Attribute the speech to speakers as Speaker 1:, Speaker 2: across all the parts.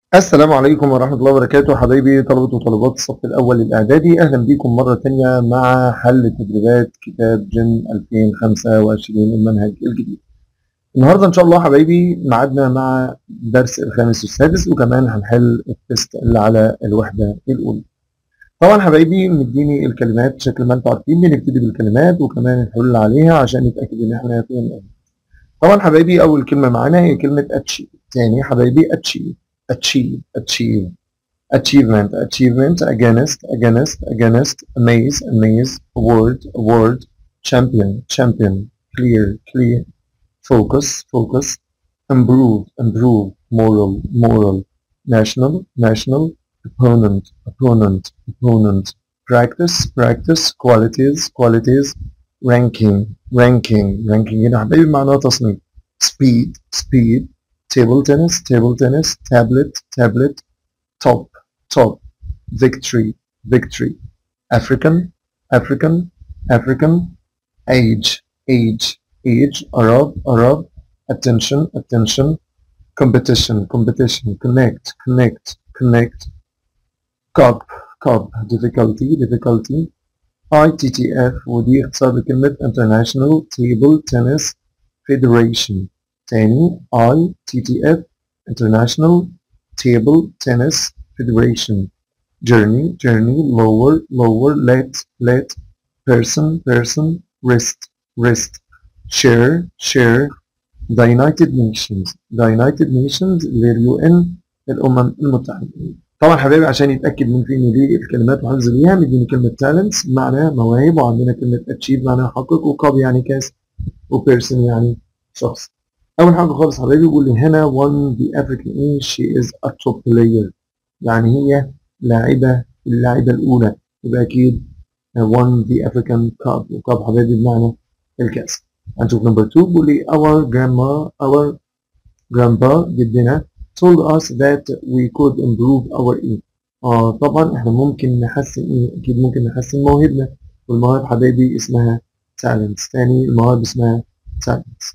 Speaker 1: السلام عليكم ورحمة الله وبركاته حبايبي طلبة وطالبات الصف الأول الإعدادي أهلا بكم مرة تانية مع حل تدريبات كتاب جن 2025 المنهج الجديد. النهاردة إن شاء الله حبايبي ميعادنا مع الدرس الخامس والسادس وكمان هنحل التست اللي على الوحدة الأولى. طبعا حبايبي مديني الكلمات بشكل ما انتم عارفين بنبتدي بالكلمات وكمان الحلول عليها عشان نتأكد إن احنا فهمناها. طبعا حبايبي أول كلمة معانا هي كلمة أتشيف. تاني حبايبي أتشيف. achieve, achieve, achievement, achievement, against, against, against, amaze, amaze, award, award, champion, champion, clear, clear, focus, focus, improve, improve, moral, moral, national, national, opponent, opponent, opponent, practice, practice, qualities, qualities, ranking, ranking, ranking هنا حبايبي معناها تصنيف speed, speed, table tennis, table tennis, tablet, tablet, top, top, victory, victory, African, African, African, age, age, age, Arab, Arab, attention, attention, competition, competition, connect, connect, connect, cup, cup, difficulty, difficulty, ITTF ودي اختصار لكلمة International Table Tennis Federation تاني ITTF International Table Tennis Federation journey journey lower lower let let person person wrist wrist share share the United Nations the United Nations اللي اليو ان الامم المتحده طبعا حبايبي عشان يتاكد من فين دي الكلمات وحفظ ليها مديني كلمه talents معناها مواهب وعندنا كلمه achieve معناها حقق وكاب يعني كاس وبيرسون يعني شخص اول حاجه خالص حبايبي بيقول لي هنا won the African A she is a top player يعني هي لاعبه اللاعبه الاولى يبقى اكيد won the African Cup وكاب حبايبي بمعنى الكاس هنشوف نمبر 2 بيقول لي our grandma our grandpa جدنا told us that we could improve our E اه طبعا احنا ممكن نحسن ايه اكيد ممكن نحسن مواهبنا والمواهب حبايبي اسمها talents تاني المواهب اسمها talents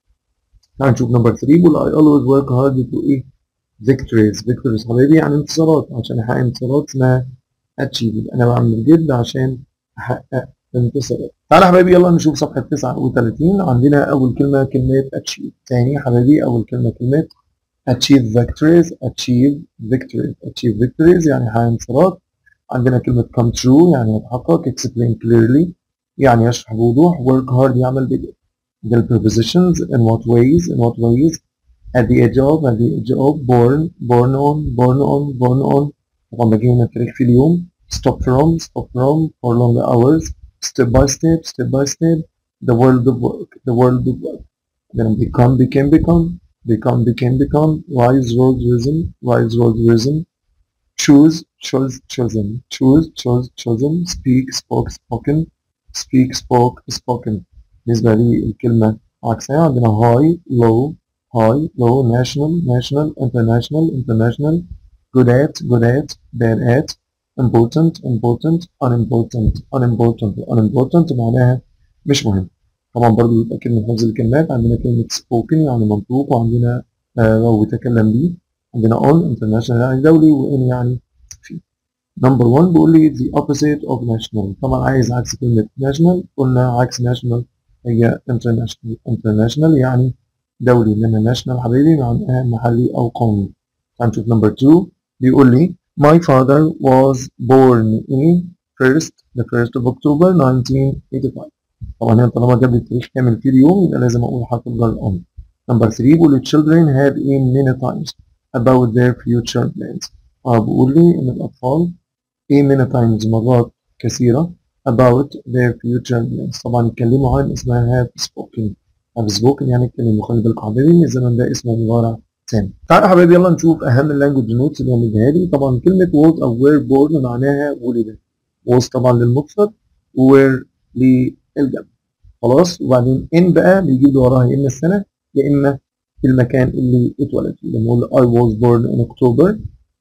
Speaker 1: تعال نشوف نمبر 3 بيقول I always work hard to ايه victories victories حبايبي يعني انتصارات عشان احقق انتصارات اسمها achieve انا بعمل جد عشان احقق انتصارات تعالى يا حبايبي يلا نشوف صفحة 39 عندنا أول كلمة كلمة achieve تاني يا حبايبي أول كلمة كلمة achieve victories achieve victories achieve victories يعني حقق انتصارات عندنا كلمة come true يعني يتحقق explain clearly يعني يشرح بوضوح work hard يعمل بجد the prepositions in what ways in what ways at the age of at the age of born born on born on born on طبعا بجي هنا التاريخ في اليوم stop from stop from for long hours step by step step by step the world of work the world of work then become became become become became become rise rose risen rise rose risen choose chose chosen choose chose chosen speak spoke spoken speak spoke spoken بالنسبة للكلمة عكسها عندنا high low high low national national international international good at good at bad at important important unimportant unimportant unimportant معناها مش مهم طبعا برضو يتأكد من حفظ الكلمات عندنا كلمة spoken يعني منطوق وعندنا لو بيتكلم بيه عندنا on international يعني دولي وإن يعني في نمبر 1 بيقول لي the opposite of national طبعا عايز عكس كلمة national قلنا عكس national هي international international يعني دولي انما national حبيبي معناها محلي او قومي هنشوف نمبر 2 بيقول لي my father was born in first the first of October 1985 طبعا هنا طالما جاب لي التاريخ كامل في اليوم يبقى لازم اقول حرف الجر on نمبر 3 بيقول لي children have in many times about their future plans اه بيقول لي ان الاطفال ايه many times مرات كثيره about their future plans طبعا اتكلموا عن اسمها have spoken have spoken يعني اتكلموا خلي بالكم حبايبي الزمن ده اسمه مضارع تام تعالوا يا حبايبي يلا نشوف اهم اللانجوج نوتس اللي هو مديها لي طبعا كلمه was او were born معناها ولد was طبعا للمفرد were للجمع خلاص وبعدين ان بقى بيجيب لي وراها يا اما السنه يا اما المكان اللي اتولد فيه لما اقول I was born in October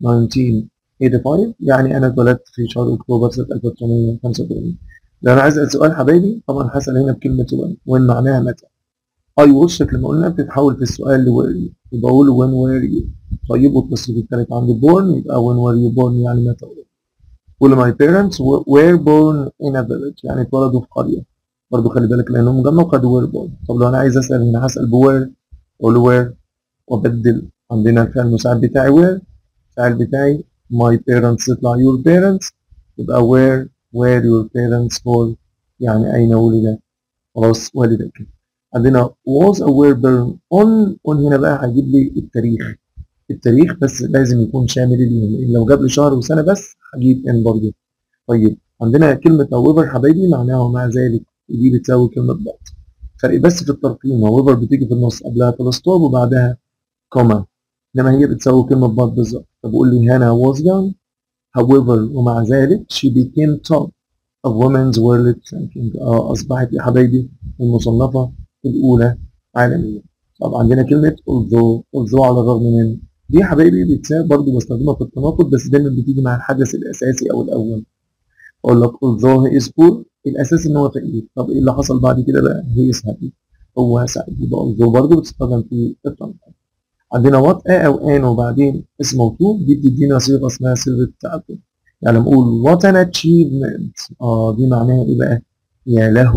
Speaker 1: 1985 يعني انا اتولدت في شهر اكتوبر سنه 1985 لو انا عايز اسال سؤال حبايبي طبعا هسال هنا بكلمه وين وين معناها متى I was شكل ما قلنا بتتحول في السؤال ل were you يبقى اقول when were you طيب والتصريف الثالث عندي born يبقى when were you born يعني متى ولدت واللي my parents were born in a village يعني اتولدوا في قرية برضه خلي بالك لأنهم مجمع وخدوا were born طب لو أنا عايز أسأل هنا هسأل بوير أقول له where وأبدل عندنا الفعل المساعد بتاعي where الفعل بتاعي my parents يطلع your parents يبقى where where your parents born يعني أين ولد خلاص والدك عندنا was aware burn on on هنا بقى هيجيب لي التاريخ التاريخ بس لازم يكون شامل اليوم لان لو جاب لي شهر وسنه بس هجيب ان برضه طيب عندنا كلمه however حبايبي معناها ومع ذلك ودي بتساوي كلمه but فرق بس في الترقيم however بتيجي في النص قبلها تلستوب وبعدها كوما انما هي بتساوي كلمه but بالظبط طب قول لي هنا was young however ومع ذلك she became top of women's world ranking آه اصبحت يا حبايبي المصنفه الاولى عالميا طب عندنا كلمه although although على الرغم من دي يا حبايبي بتساوي برضه بستخدمها في التناقض بس دايما بتيجي مع الحدث الاساسي او الاول اقول لك although he is poor الاساس ان هو فقير طب ايه اللي حصل بعد كده بقى he is happy هو سعيد يبقى although برضه بتستخدم في التناقض عندنا what a او an وبعدين اسم موصوف دي بتدينا صيغه اسمها صيغه التعدد يعني نقول what an achievement اه دي معناها ايه بقى يا له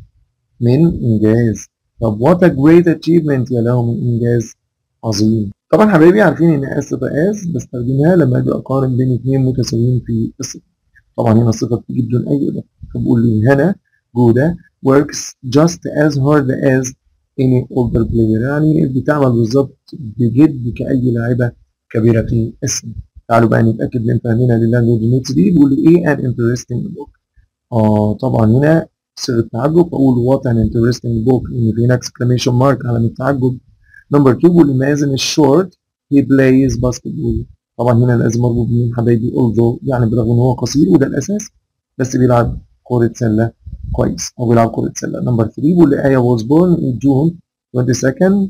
Speaker 1: من انجاز طب what a great achievement يا له من انجاز عظيم طبعا حبايبي عارفين ان اس اس بستخدمها لما اجي اقارن بين اثنين متساويين في الصفه طبعا هنا الصفه بتيجي بدون اي اضافه فبقول لي هنا جوده works just as hard as any older player يعني بتعمل بالظبط بجد كاي لاعبه كبيره في السن تعالوا بقى نتاكد من فهمنا للانجوج نوتس دي بيقول لي ايه an interesting book اه طبعا هنا صيغه تعجب فاقول what an interesting book لان في هنا exclamation mark علامه تعجب نمبر 2 بيقول لي مازن الشورت he plays basketball طبعا هنا لازم اربط مين حبايبي although يعني برغم ان هو قصير وده الاساس بس بيلعب كرة سلة كويس او بيلعب كرة سلة نمبر 3 بيقول لي آية was born in June 22nd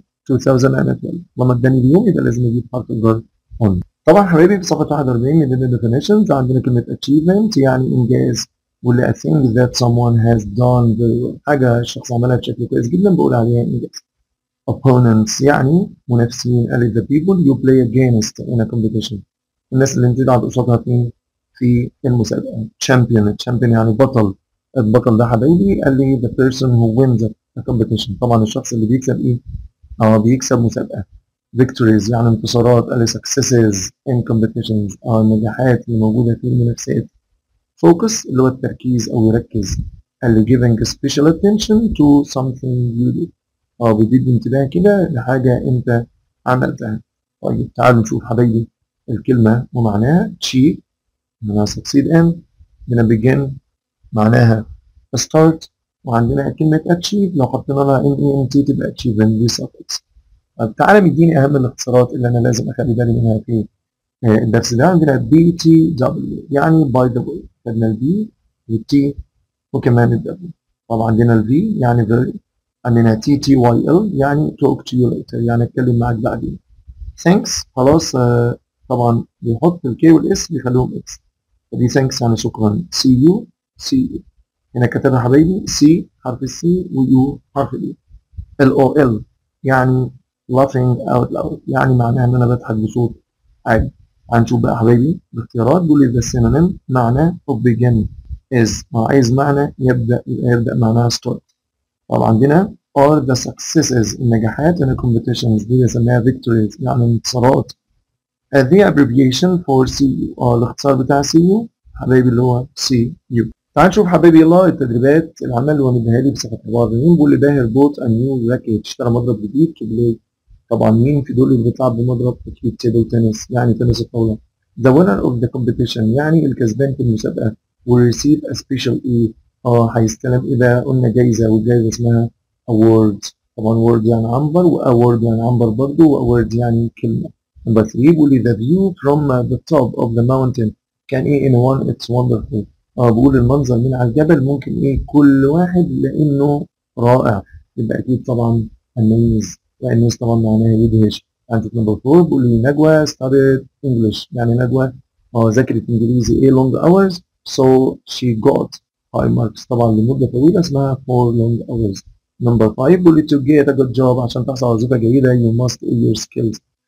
Speaker 1: 2012 لما اداني اليوم يبقى لازم اجيب حرف الجر on طبعا حبايبي في صفحة 41 من ال definitions عندنا كلمة achievement يعني انجاز واللي I think that someone has done the حاجة الشخص عملها بشكل كويس جدا بقول عليها انجاز opponents يعني منافسين قال the people you play against in a competition الناس اللي انت تلعب قصادها فين في المسابقة champion champion يعني بطل البطل ده حبايبي قال لي the person who wins a competition طبعا الشخص اللي بيكسب ايه؟ اه بيكسب مسابقة victories يعني انتصارات قال لي successes in competitions اه النجاحات اللي موجودة في المنافسات focus اللي هو التركيز او يركز قال لي giving special attention to something you do اه بتدي انتباه كده لحاجة انت عملتها طيب تعالوا نشوف حبايبي الكلمة ومعناها achieve معناها succeed in من begin معناها start وعندنا كلمة achieve لو حطينا لها ان اي ان تي تبقى achieve دي suffix طب تعالى مديني اهم الاختصارات اللي انا لازم اخلي بالي منها في الدرس ده عندنا بي تي دبليو يعني باي ذا واي خدنا البي والتي وكمان الدبليو طبعا عندنا الفي يعني very عندنا تي تي واي ال يعني talk to you later يعني اتكلم معاك بعدين thanks خلاص آه طبعا بيحط الكي والاس بيخليهم اكس فدي thanks يعني شكرا سي يو سي يو هنا كتبها حبايبي سي حرف السي ويو حرف اليو ال او ال يعني laughing out loud يعني معناها ان انا بضحك بصوت عالي هنشوف بقى حبايبي الاختيارات بيقول لي the synonym معنى of begin is عايز معنى يبدا يبدا معناها start طب عندنا are the successes النجاحات in the competitions دي بسميها victories يعني انتصارات uh, the abbreviation for CU اه الاختصار بتاع CU حبايبي اللي هو CU تعال نشوف حبايبي يلا التدريبات العمل اللي هو مديها لي بصفحه 44 بيقول لي باهر بوت a new racket اشترى مضرب جديد كبلي طبعا مين في دول اللي بيطلع بمضرب اكيد تيبل تنس يعني تنس الطاوله the winner of the competition يعني الكسبان في المسابقه will receive a special ايه اه هيستلم ايه بقى قلنا جايزه والجايزه اسمها award طبعا word يعني عنبر واورد يعني عنبر برضه واورد يعني كلمه نمبر 3 بيقول لي the view from the top of the mountain كان ايه in one it's wonderful اه بقول المنظر من على الجبل ممكن ايه كل واحد لانه رائع يبقى اكيد طبعا amazed لان طبعا معناها يدهش عندك نمبر 4 بيقول لي نجوى studied English يعني نجوى اه ذاكرت انجليزي ايه long hours so she got high marks طبعا لمده طويله اسمها for long hours نمبر 5 بيقول لي to get a good job عشان تحصل على وظيفه جيده you must know your skills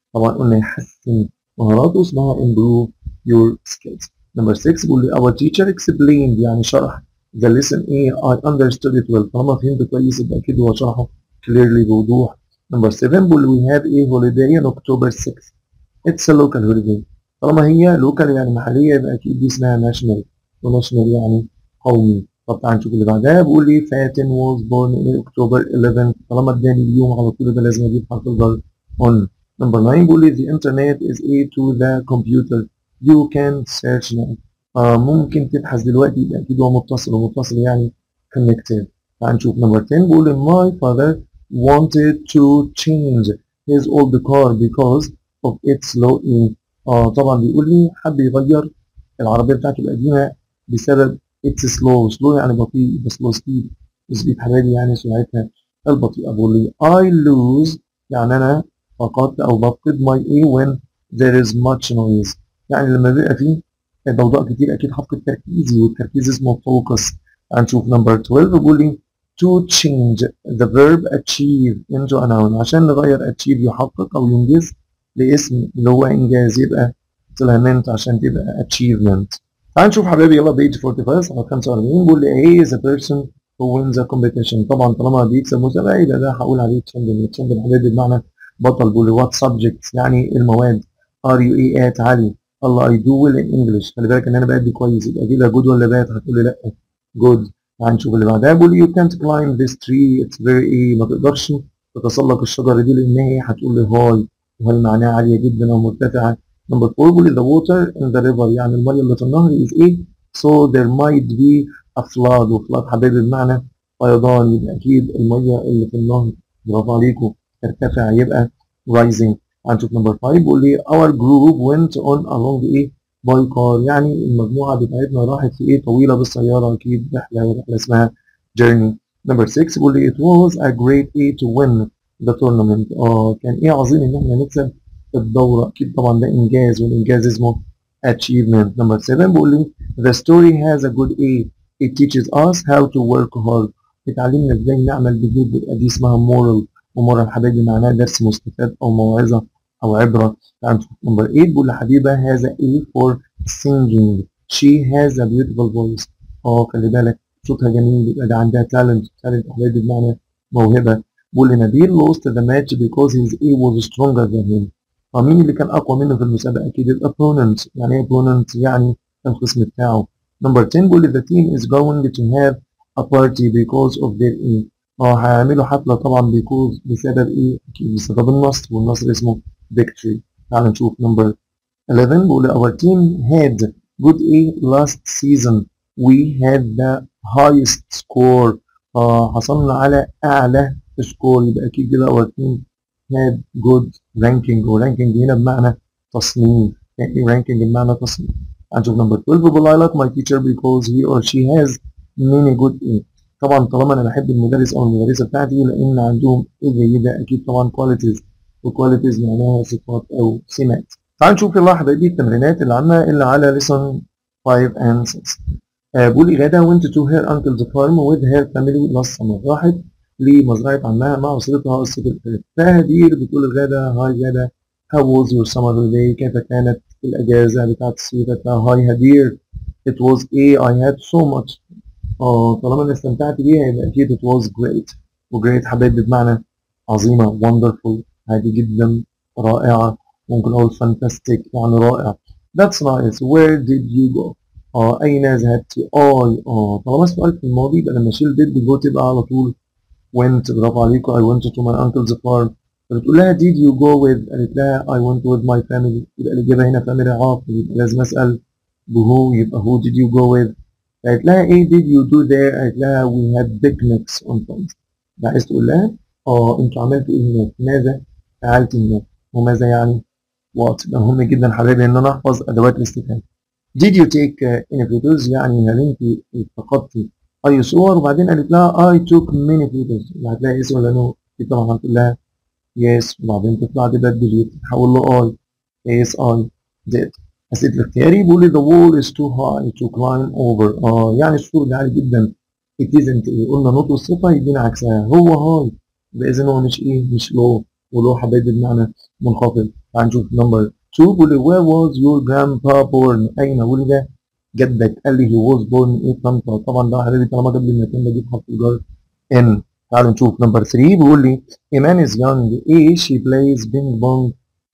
Speaker 1: طبعا قلنا يحسن مهاراته اسمها improve your skills number 6 بيقول لي our teacher explained يعني شرح the lesson A I understood it well طالما فهمت كويس يبقى اكيد هو شرحه clearly بوضوح number 7 بيقول لي we have a holiday on October 6 it's a local holiday طالما هي local يعني محلية يبقى اكيد دي اسمها national وناشونال يعني قومي طب تعال نشوف اللي بعدها بيقول لي فاتن was born in October 11 طالما اداني اليوم على طول يبقى لازم اجيب حرف الجر on number 9 بيقول لي the internet is a to the computer you can search now آه ممكن تبحث دلوقتي يبقى اكيد هو متصل ومتصل يعني connected تعال نشوف number 10 بيقول لي my father wanted to change his old car because of its low E آه طبعا بيقول لي حب يغير العربية بتاعته القديمة بسبب اتس سلو سلو يعني بطيء بس سلو سبيد سبيد حبايبي يعني سرعتها البطيئة بقول لي I lose يعني أنا فقدت أو بفقد my A when there is much noise يعني لما بيبقى فيه ضوضاء كتير أكيد هفقد تركيزي والتركيز اسمه focus هنشوف نمبر 12 بيقول لي to change the verb achieve into a noun عشان نغير achieve يحقق أو ينجز لاسم اللي هو إنجاز يبقى implement عشان تبقى achievement تعال نشوف حبايبي يلا بيج 45 صفحه 45 بيقول لي he is a person who wins a competition طبعا طالما بيكسب مسابقه يبقى ده هقول عليه تشامبيون تشامبيون حبايبي بمعنى بطل بيقول لي وات سبجكت يعني المواد ار يو اي ات علي الله اي دو ويل ان انجلش خلي بالك ان انا بادي كويس يبقى كده جود ولا باد هتقول لي لا جود تعال نشوف اللي بعدها بيقول لي يو كانت كلايم ذيس تري اتس فيري ايه ما تقدرش تتسلق الشجره دي لان هي هتقول لي هاي وهي معناها عاليه جدا او مرتفعه نمبر 4 بيقول the water in the river يعني الميه اللي في النهر is ايه so there might be a flood وفلاد حبايبي بمعنى فيضان يبقى اكيد الميه اللي في النهر برافو عليكم ترتفع يبقى rising هنشوف نمبر 5 بيقول لي our group went on along ايه by car يعني المجموعه بتاعتنا راحت في ايه طويله بالسياره اكيد رحله رحله اسمها journey نمبر 6 بيقول لي it was a great a to win the tournament اه كان ايه عظيم ان احنا نكسب الدورة أكيد طبعا ده إنجاز والإنجاز اسمه achievement number 7 بيقول لي the story has a good A it teaches us how to work hard بتعلمنا ازاي نعمل بجد يبقى دي اسمها moral ومورال حبايبي معناها درس مستفاد أو موعظة أو عبرة تعال نشوف نمبر 8 بيقول لحبيبة has a A for singing she has a beautiful voice اه خلي بالك صوتها جميل يبقى ده عندها talent talent حبايبي بمعنى موهبة بيقول لي نبيل lost the match because his A was stronger than him فمين اللي كان اقوى منه في المسابقه اكيد الاوبوننت يعني ايه opponent يعني الخصم بتاعه نمبر 10 بيقول لي the team is going to have a party because of their ايه اه هيعملوا حفله طبعا because بسبب ايه اكيد بسبب النصر والنصر اسمه victory تعال نشوف نمبر 11 بيقول لي our team had good A last season we had the highest score اه حصلنا على اعلى سكور يبقى اكيد كده our team had good ranking ورانكينج هنا بمعنى تصنيف يعني ranking بمعنى تصنيف هنشوف نمبر 12 بيقول I like my teacher because he or she has many good A طبعا طالما انا بحب المدرس او المدرسه بتاعتي لان عندهم ايه جيده اكيد طبعا كواليتيز وكواليتيز معناها صفات او سمات تعال نشوف يلا حبايبي التمرينات اللي عندنا اللي على lesson 5 and 6 آه بيقول لي غدا went to her uncle's farm with her family last summer راحت لمزرعة عمها مع أسرتها الصيف اللي فات فهدير بتقول لغادة هاي غادة how was your summer holiday كيف كانت الأجازة بتاعت الصيف هاي هدير it was a I had so much اه طالما أنا استمتعت بيها يبقى أكيد it was great وجريت حبايبي بمعنى عظيمة wonderful هذه جدا رائعة ممكن أقول fantastic يعني رائع that's nice where did you go اه أين ذهبت I اه طالما السؤال في الماضي يبقى لما أشيل did go تبقى على طول went برافو عليكم I went to my uncle's farm فبتقول لها did you go with قالت لها I went with my family يبقى الإجابة هنا family عاطل يبقى لازم أسأل بهو يبقى who did you go with قالت لها ايه did you do there قالت لها we had picnics on Thursday ده عايز تقول لها اه انتوا عملتوا ايه هناك ماذا فعلت هناك وماذا يعني what يبقى مهم جدا حبايبي ان انا احفظ ادوات الاستفهام did you take uh, any photos يعني هل انت التقطتي اي صور وبعدين قالت لها I took many photos اللي هتلاقي اسم ولا نو طبعا هتقول لها yes وبعدين تطلع تبدل تحول له I yes I did أسئلة الاختياري بيقول لي the wall is too high to climb over اه يعني السور ده عالي جدا it isn't ايه قلنا نوت والصفة يدينا عكسها هو هاي يبقى إذا هو مش ايه مش لو ولو حبايبي بمعنى منخفض تعال نشوف نمبر 2 بيقول لي where was your grandpa born أين ولد جدك قال لي he was born in طنطا طبعا ده حبيبي طالما جاب لي المكان بجيب حرف الجر in تعالوا نشوف نمبر 3 بيقول لي إيمان is young ايه she plays ping pong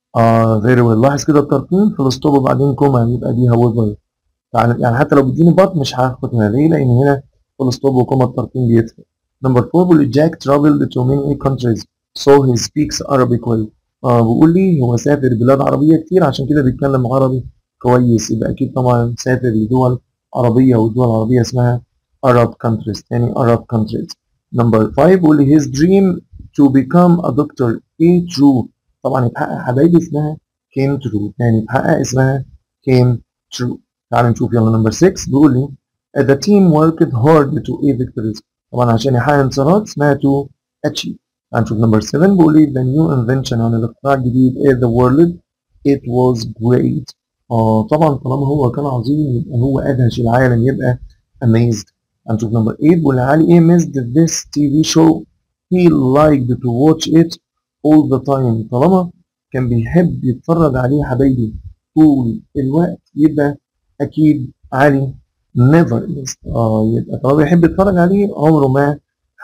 Speaker 1: اه very well لاحظ كده الترقيم في الاسطوبة وبعدين كوما يبقى دي however تعال يعني حتى لو بيديني بط مش هاخد هنا ليه؟ لأن هنا في الاسطوبة وكوما الترقيم بيفرق نمبر 4 بيقول لي Jack traveled to many countries so he speaks Arabic well اه بيقول لي هو سافر بلاد عربية كتير عشان كده بيتكلم عربي كويس يبقى أكيد طبعا سافر لدول عربية والدول العربية اسمها Arab countries تاني Arab countries نمبر 5 بيقول لي his dream to become a doctor ايه true طبعا يتحقق حبايبي اسمها came true تاني يتحقق اسمها came true تعالوا نشوف يلا نمبر 6 بيقول لي the team worked hard to a victories طبعا عشان يحقق انتصارات اسمها to achieve هنشوف نمبر 7 بيقول لي the new invention عن الاختراع الجديد is the world it was great اه طبعا طالما هو كان عظيم يبقى هو ادهش العالم يبقى amazed هنشوف نمبر 8 بيقول لي علي ايه missed this TV show he liked to watch it all the time طالما كان بيحب يتفرج عليه يا حبايبي طول الوقت يبقى اكيد علي never missed اه يبقى طالما بيحب يتفرج عليه عمره ما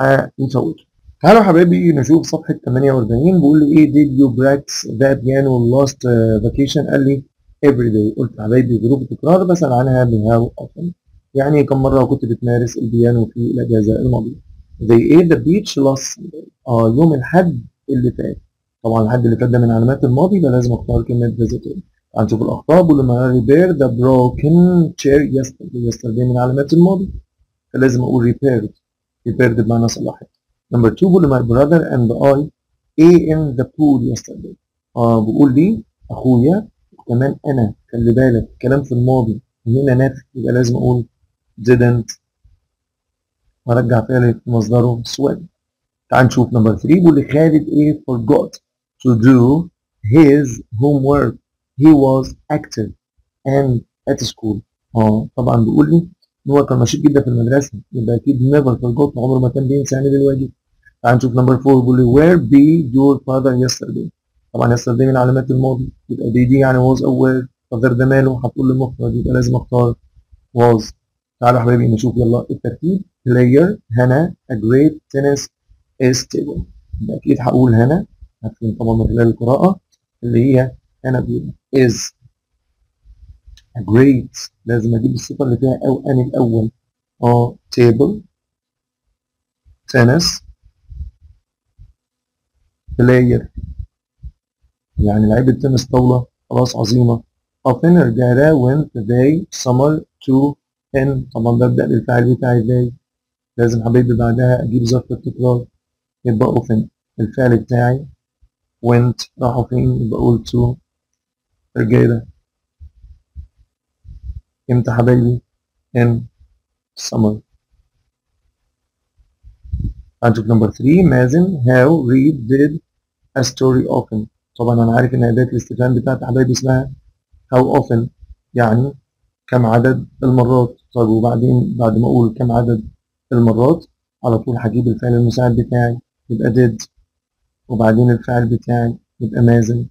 Speaker 1: هيفوته تعالوا يا حبايبي نشوف صفحة 48 بيقول لي ايه did you practice the piano last uh, vacation قال لي every day قلت يا حبايبي ظروف التكرار بسأل عنها بهاو often يعني كم مرة كنت بتمارس البيانو في الأجازة الماضية they ate the beach last Sunday اه يوم الحد اللي فات طبعا الحد اللي فات ده من علامات الماضي يبقى لازم اختار كلمة visited هنشوف الأخطاء بيقول لما repair the broken chair yesterday yesterday من علامات الماضي فلازم أقول repaired repaired بمعنى صلحت Number two بقول my brother and I ate in the pool yesterday. اه بقول لي اخويا وكمان انا خلي بالك كلام في الماضي هنا نفي يبقى لازم اقول didn't وارجع فعل في مصدره swim. تعال نشوف نمبر 3 بيقول لي خالد ايه forgot to do his homework. He was active and at school. اه طبعا بيقول لي ان هو كان نشيط جدا في المدرسه يبقى اكيد never forgot عمره ما كان بينسى يعمل الواجب. تعال نشوف نمبر 4 بيقول لي where be your father yesterday طبعا yesterday من علامات الماضي يبقى دي دي يعني was aware father ده ماله هتقول لي مفرد يبقى لازم اختار was تعالوا يا حبايبي نشوف يلا الترتيب player هنا a great tennis is stable يبقى اكيد هقول هنا هتكون طبعا من خلال القراءة اللي هي هنا بيقول is a great لازم اجيب الصفة اللي فيها او ان الاول اه table tennis بلاير يعني لعيبة تنس طاولة خلاص عظيمة often رجالة went they summer to in طبعا ببدأ بالفعل بتاعي they لازم حبيبي بعدها أجيب ظرف التكرار يبقى often الفعل بتاعي went راحوا فين يبقى أقول to رجالة امتى حبايبي in summer هنشوف نمبر 3 مازن هاو ريد did a story often طبعا انا عارف ان اداه الاستفهام بتاعت حبايبي اسمها how often يعني كم عدد المرات طيب وبعدين بعد ما اقول كم عدد المرات على طول هجيب الفعل المساعد بتاعي يبقى did وبعدين الفعل بتاعي يبقى مازن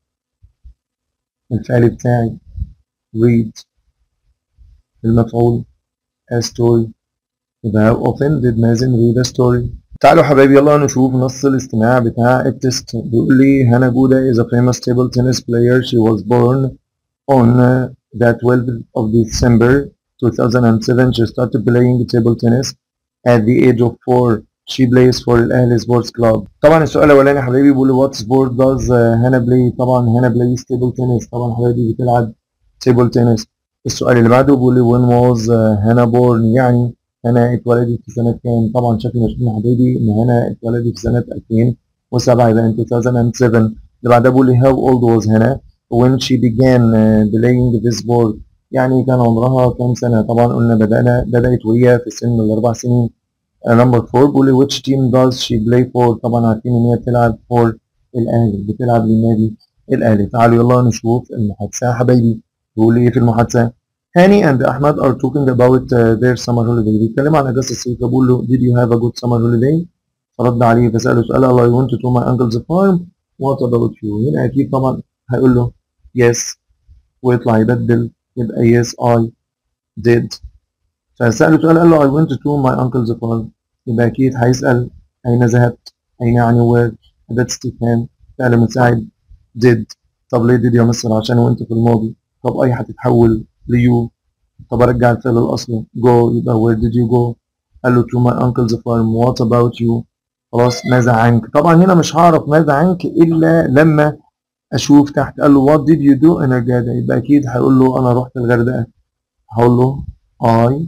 Speaker 1: الفعل بتاعي read المفعول a story يبقى how often did مازن read a story تعالوا حبايبي يلا نشوف نص الاستماع بتاع التست بيقول لي هنا جودة is a famous table tennis player she was born on the 12th of December 2007 she started playing table tennis at the age of 4 she plays for الأهلي سبورتس كلاب طبعا السؤال الأولاني حبايبي بيقول لي what sport does هنا play طبعا هنا plays table tennis طبعا حبايبي بتلعب table tennis السؤال اللي بعده بيقول لي when was هنا born يعني هنا اتولدت في سنة كام؟ طبعا شكل مشهور حبايبي إن هنا اتولدت في سنة 2007 يبقى 2007 اللي بعدها بيقول لي how old was هنا when she began playing this sport يعني كان عمرها كام سنة؟ طبعا قلنا بدأنا بدأت وهي في سن الأربع سنين. نمبر 4 بيقول لي which team does she play for؟ طبعا عارفين إن هي بتلعب for الأهلي بتلعب للنادي الأهلي. تعالوا يلا نشوف المحادثة يا حبايبي. بيقول لي إيه في المحادثة؟ هاني and أحمد are talking about uh, their summer holiday بيتكلموا عن أجازة الصيف بقول له did you have a good summer holiday؟ فرد عليه فسأله سؤال I went to my uncle's farm what about you؟ هنا أكيد طبعا هيقول له yes ويطلع يبدل يبقى yes I did فسأله سؤال قال له I went to my uncle's farm يبقى أكيد هيسأل أين ذهبت أين يعني where أداة استفهام فعل مساعد did طب ليه did يا مصر عشان وأنت في الماضي طب أي هتتحول ليو طب أرجع الفعل الأصلي go يبقى where did you go قال له to my uncle's farm what about you خلاص ماذا عنك طبعا هنا مش هعرف ماذا عنك إلا لما أشوف تحت قال له what did you do in الغردقة يبقى أكيد هيقول له أنا رحت الغردقة هقول له I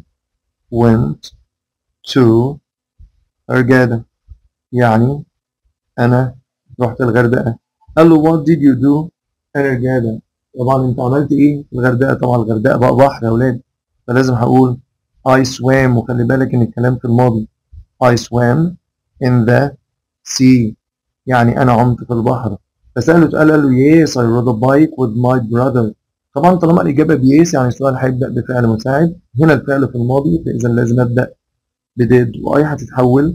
Speaker 1: went to الغردقة يعني أنا رحت الغردقة قال له what did you do in الغردقة طبعا أنت عملت إيه في الغردقة طبعا الغردقة بقى بحر يا أولاد فلازم هقول I swam وخلي بالك إن الكلام في الماضي I swam in the sea يعني أنا عمت في البحر فسأله سؤال قال له yes I rode a bike with my brother طبعا طالما الإجابة بيس يعني السؤال هيبدأ بفعل مساعد هنا الفعل في الماضي فإذا لازم أبدأ بديد وأي هتتحول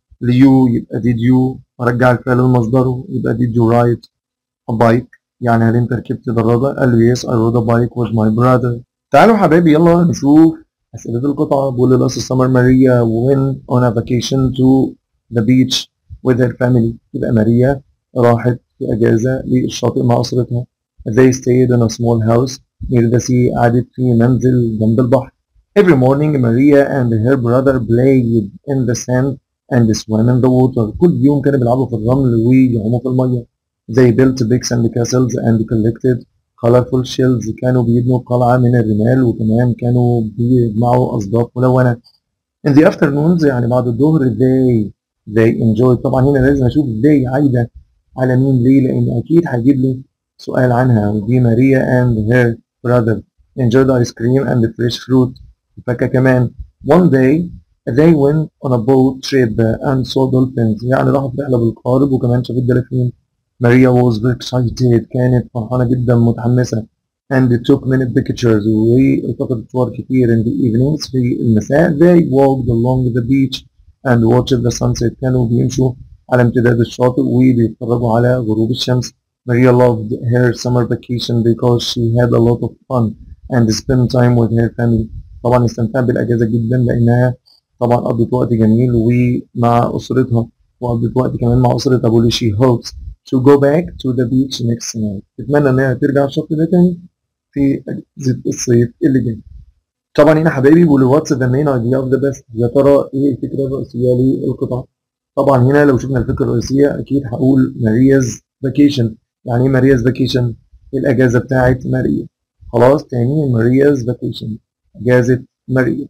Speaker 1: ليو يبقى did you أرجع الفعل لمصدره يبقى did you ride a bike يعني هل أنت ركبت دراجة؟ قال له yes I rode a bike with my brother تعالوا حبايبي يلا نشوف أسئلة القطعة بيقول لي last summer Maria went on a vacation to the beach with her family يبقى ماريا راحت في أجازة للشاطئ مع أسرتها they stayed in a small house near the sea قعدت في منزل جنب البحر every morning Maria and her brother played in the sand and swam in the water كل يوم كانوا بيلعبوا في الرمل ويعوموا في المية they built big sand castles and collected colorful shells كانوا بيبنوا قلعة من الرمال وكمان كانوا بيجمعوا أصداف ملونة in the afternoons يعني بعد الظهر they they enjoy طبعا هنا لازم اشوف they عايده على مين ليه لان اكيد هيجيب لي سؤال عنها ودي ماريا and her brother enjoyed ice cream and fresh fruit فاكهه كمان one day they went on a boat trip and saw dolphins يعني راحوا في رحله بالقارب وكمان شافت دلافين ماريا was very excited كانت فرحانه جدا متحمسه and they took many pictures والتقطت صور كتير in the evenings في المساء they walked along the beach and watched the sunset كانوا بيمشوا على امتداد الشاطئ وبيتفرجوا على غروب الشمس Maria loved her summer vacation because she had a lot of fun and spent time with her family طبعا استمتعت بالأجازة جدا لأنها طبعا قضت وقت جميل ومع أسرتها وقضت وقت كمان مع أسرة أبو she hopes to go back to the beach next summer تتمنى إنها ترجع الشط ده تاني في أجازة الصيف اللي جاي طبعا هنا حبايبي بيقولوا واتس ذا مين ايديا اوف ذا بيست يا ترى ايه الفكره الرئيسيه للقطعه طبعا هنا لو شفنا الفكره الرئيسيه اكيد هقول مارياز فاكيشن يعني ايه مارياز فاكيشن الاجازه بتاعت ماريا خلاص تاني مارياز فاكيشن اجازه ماريا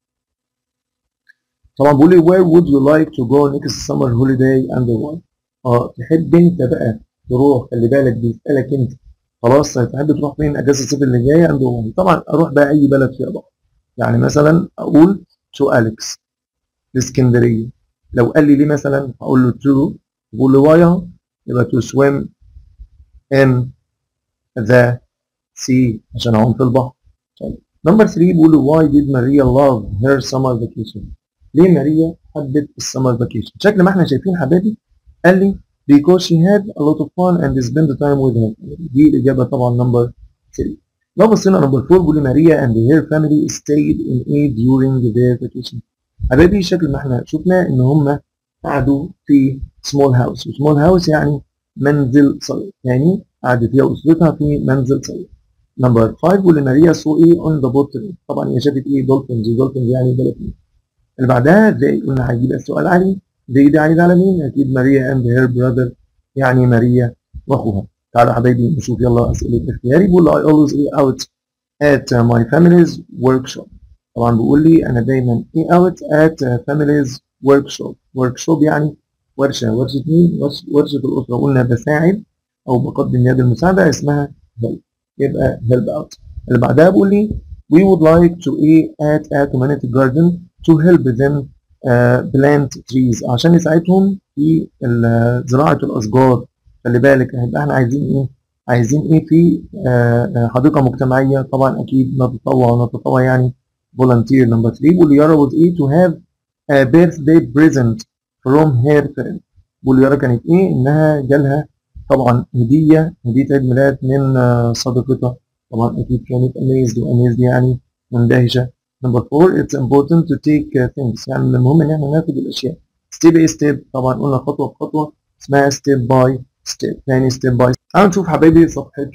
Speaker 1: طبعا بيقول لي where would you like to go next summer holiday and why اه تحب انت بقى تروح خلي بالك بيسالك انت خلاص هتحب تروح فين اجازه الصيف اللي جايه اند واي طبعا اروح بقى اي بلد فيها بحر يعني مثلا اقول تو اليكس الاسكندريه لو قال لي ليه مثلا هقول له تو بقول له واي يبقى تو سويم ان ذا سي عشان اعوم في البحر طيب نمبر 3 بيقول له واي ديد ماريا لاف هير سمر فاكيشن ليه ماريا حبت السمر فاكيشن شكل ما احنا شايفين حبايبي قال لي because she had a lot of fun and spent time with him دي الإجابة طبعا نمبر 3 لو بصينا نمبر 4 بيقول ماريا and her family stayed in a during their vacation حبايبي شكل ما احنا شفنا ان هم قعدوا في small house small house يعني منزل صغير يعني قعدت هي واسرتها في منزل صغير نمبر 5 بيقول ماريا saw ايه on the boat طبعا هي شافت ايه دولفينز دولفينز يعني دلافين اللي بعدها زي قلنا هيجيب السؤال عليه دي دي عايد على مين؟ أكيد ماريا أند هير براذر يعني ماريا وأخوها. تعالوا حبايبي نشوف يلا أسئلة اختياري بيقول I always eat out at my family's workshop. طبعا بيقول لي أنا دايما eat out at family's workshop. workshop يعني ورشة ورشة مين؟ ورشة الأسرة قلنا بساعد أو بقدم يد المساعدة اسمها help يبقى help out. اللي بعدها بيقول لي we would like to eat at a community garden to help them بلانت تريز عشان يساعدهم في زراعة الأشجار خلي بالك هيبقى احنا عايزين ايه؟ عايزين ايه في حديقة مجتمعية طبعا أكيد نتطوع نتطوع يعني volunteer number 3 بيقول يارا was ايه to have a birthday present from her friend بيقول يارا كانت ايه؟ إنها جالها طبعا هدية هدية عيد ميلاد من آه، صديقتها طبعا أكيد كانت amazed و amazed يعني مندهشة number four it's important to take uh, things يعني من المهم إن احنا ناخد الأشياء step by step طبعا قلنا خطوة بخطوة اسمها step by step يعني step by تعالوا نشوف حبايبي صفحة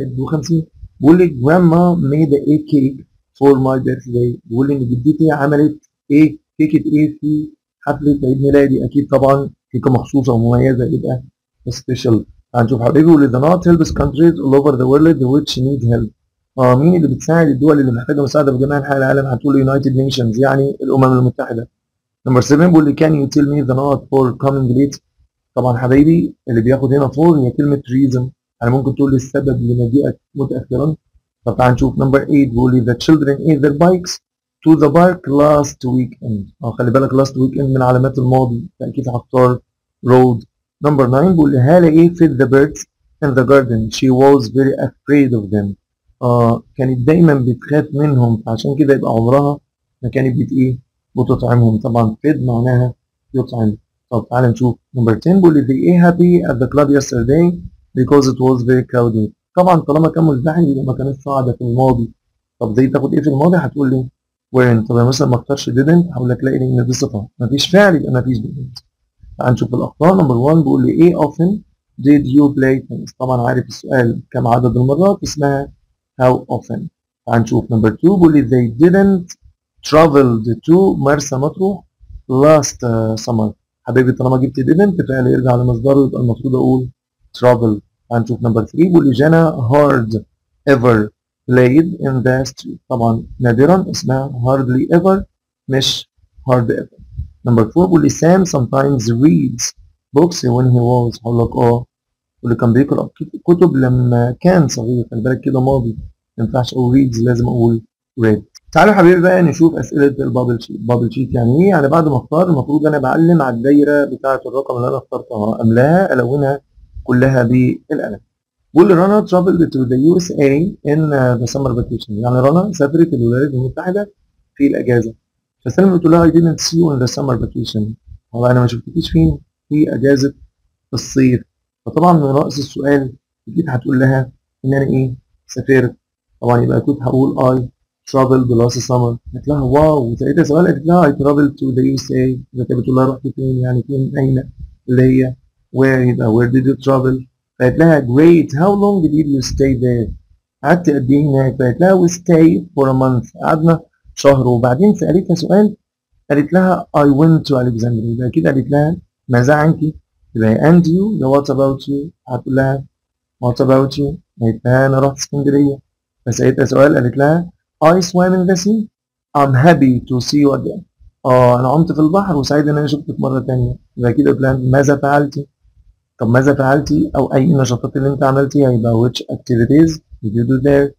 Speaker 1: 51 بيقول لي grandma made a cake for my birthday بيقول لي إن جدتي عملت إيه كيكة إيه في حفلة عيد ميلادي أكيد طبعا كيكة مخصوصة ومميزة يبقى special هنشوف حبايبي بيقول the not helps countries all over the world which need help اه مين اللي بتساعد الدول اللي محتاجه مساعده في جميع انحاء العالم هتقول يونايتد نيشنز يعني الامم المتحده نمبر 7 بيقول لي can you tell me the not for coming late طبعا حبايبي اللي بياخد هنا فور هي كلمه reason يعني ممكن تقول لي السبب لمجيئك متاخرا طب تعال نشوف نمبر 8 بيقول لي the children ate their bikes to the park last weekend اه خلي بالك last weekend من علامات الماضي فاكيد هختار road نمبر 9 بيقول لي هالة ايه fit the birds in the garden she was very afraid of them آه كانت دايما بتخاف منهم فعشان كده يبقى عمرها ما كانت بت ايه بتطعمهم طبعا فيد معناها يطعم طب تعالى نشوف نمبر 10 بيقول لي they ate happy at the club yesterday because it was very crowded طبعا طالما كان مزدحم يبقى ما كانتش قاعده في الماضي طب دي تاخد ايه في الماضي هتقول لي when طب مثلا ما اختارش didn't هقول لك لا لان دي صفه مفيش فعل يبقى مفيش didn't تعال نشوف الاخطاء نمبر 1 بيقول لي ايه often did you play tennis طبعا عارف السؤال كم عدد المرات اسمها how often تعال نشوف نمبر 2 بيقول لي they didn't traveled to مرسى مطروح last uh, summer حبيبي طالما جبت didn't فعل يرجع لمصدره يبقى المفروض اقول travel تعال نشوف نمبر 3 بيقول لي جانا hard ever played in the street طبعا نادرا اسمها hardly ever مش hard ever نمبر 4 بيقول لي Sam sometimes reads books when he was هقول لك اه واللي كان بيقرأ كتب لما كان صغير خلي بالك كده ماضي ما ينفعش اقول reads لازم اقول read تعالوا يا حبيبي بقى نشوف اسئله البابل شيت بابل شيت يعني ايه يعني بعد ما اختار المفروض انا بعلم على الدايره بتاعه الرقم اللي انا اخترتها املاها الونها كلها بالقلم بيقول لي رنا traveled to the USA in the summer vacation يعني رنا سافرت الولايات المتحده في الاجازه فسلمى قلت لها I didn't see you in the summer vacation والله انا ما شفتكيش فين في اجازه الصيف فطبعا من رأس السؤال اكيد هتقول لها ان انا ايه سافرت طبعا يبقى كنت هقول I traveled last summer قالت لها واو سألتها سؤال قالت لها I traveled to the USA إذا كانت بتقول لها رحت فين يعني فين أين اللي هي where يبقى where did you travel فقالت لها great how long did you stay there قعدت قد إيه هناك فقالت لها we stay for a month قعدنا شهر وبعدين سألتها سؤال قالت لها I went to Alexandria يبقى كده قالت لها ماذا عنك يبقى and you يبقى what about you هتقول لها what about you قالت لها أنا رحت اسكندرية فسألتها سؤال قالت لها I swam in the sea I'm happy to see you again اه انا عمت في البحر وسعيد ان انا شفتك مره ثانيه يبقى كده بلان ماذا فعلتي طب ماذا فعلتي او اي نشاطات اللي انت عملتيها يبقى which activities did you do there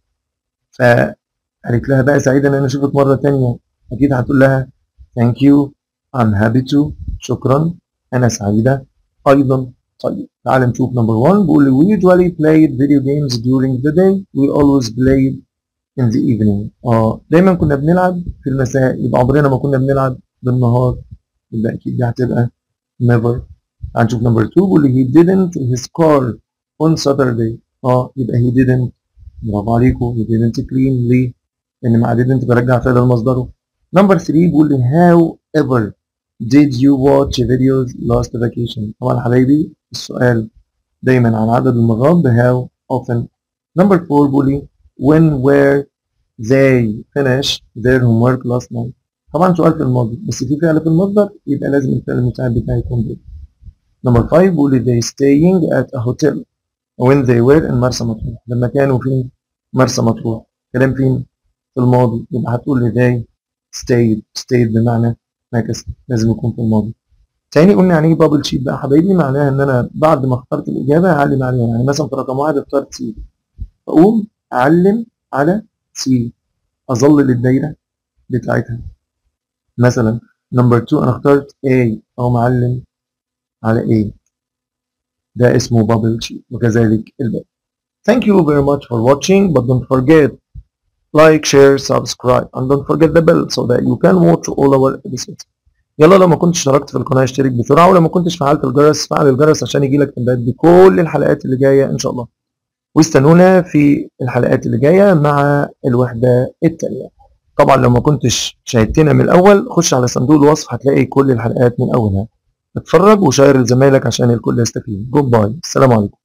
Speaker 1: فقالت لها بقى سعيده ان انا اشوفك مره ثانيه اكيد هتقول لها thank you I'm happy to شكرا انا سعيده ايضا طيب تعال نشوف نمبر 1 بيقول لي we usually played video games during the day we always played in the evening اه دايما كنا بنلعب في المساء يبقى عمرنا ما كنا بنلعب بالنهار يبقى اكيد دي هتبقى never هنشوف نمبر 2 بيقول لي he didn't his car on Saturday اه يبقى he didn't برافو عليكم he didn't clean ليه؟ لان مع didn't برجع فعل لمصدره نمبر 3 بيقول لي how ever did you watch videos last vacation طبعا حبايبي السؤال دايما عن عدد المرات ب how often نمبر 4 بيقول لي when were they finish their homework last night طبعا سؤال في الماضي بس في فعل في المصدر يبقى لازم الفعل المساعد بتاعي يكون ده نمبر 5 بيقول لي they staying at a hotel when they were in مرسى مطروح لما كانوا في مرسى مطروح كلام فين في الماضي يبقى هتقول لي they stayed stayed بمعنى مكث لازم يكون في الماضي تاني قلنا يعني ايه بابل شيت بقى حبايبي معناها ان انا بعد ما اخترت الاجابه هعلم عليها يعني مثلا في رقم واحد اخترت سي فاقوم اعلم على سي اظلل الدايره بتاعتها مثلا نمبر 2 انا اخترت A او معلم على A ده اسمه بابل شيت وكذلك الباقي Thank you very much for watching but don't forget like share subscribe and don't forget the bell so that you can watch all our episodes يلا لو ما كنتش اشتركت في القناه اشترك بسرعه ولو ما كنتش فعلت الجرس فعل الجرس عشان يجيلك تنبيهات بكل الحلقات اللي جايه ان شاء الله واستنونا في الحلقات اللي جايه مع الوحده التانيه طبعا لو ما كنتش شاهدتنا من الاول خش على صندوق الوصف هتلاقي كل الحلقات من اولها اتفرج وشير لزمايلك عشان الكل يستفيد جود باي السلام عليكم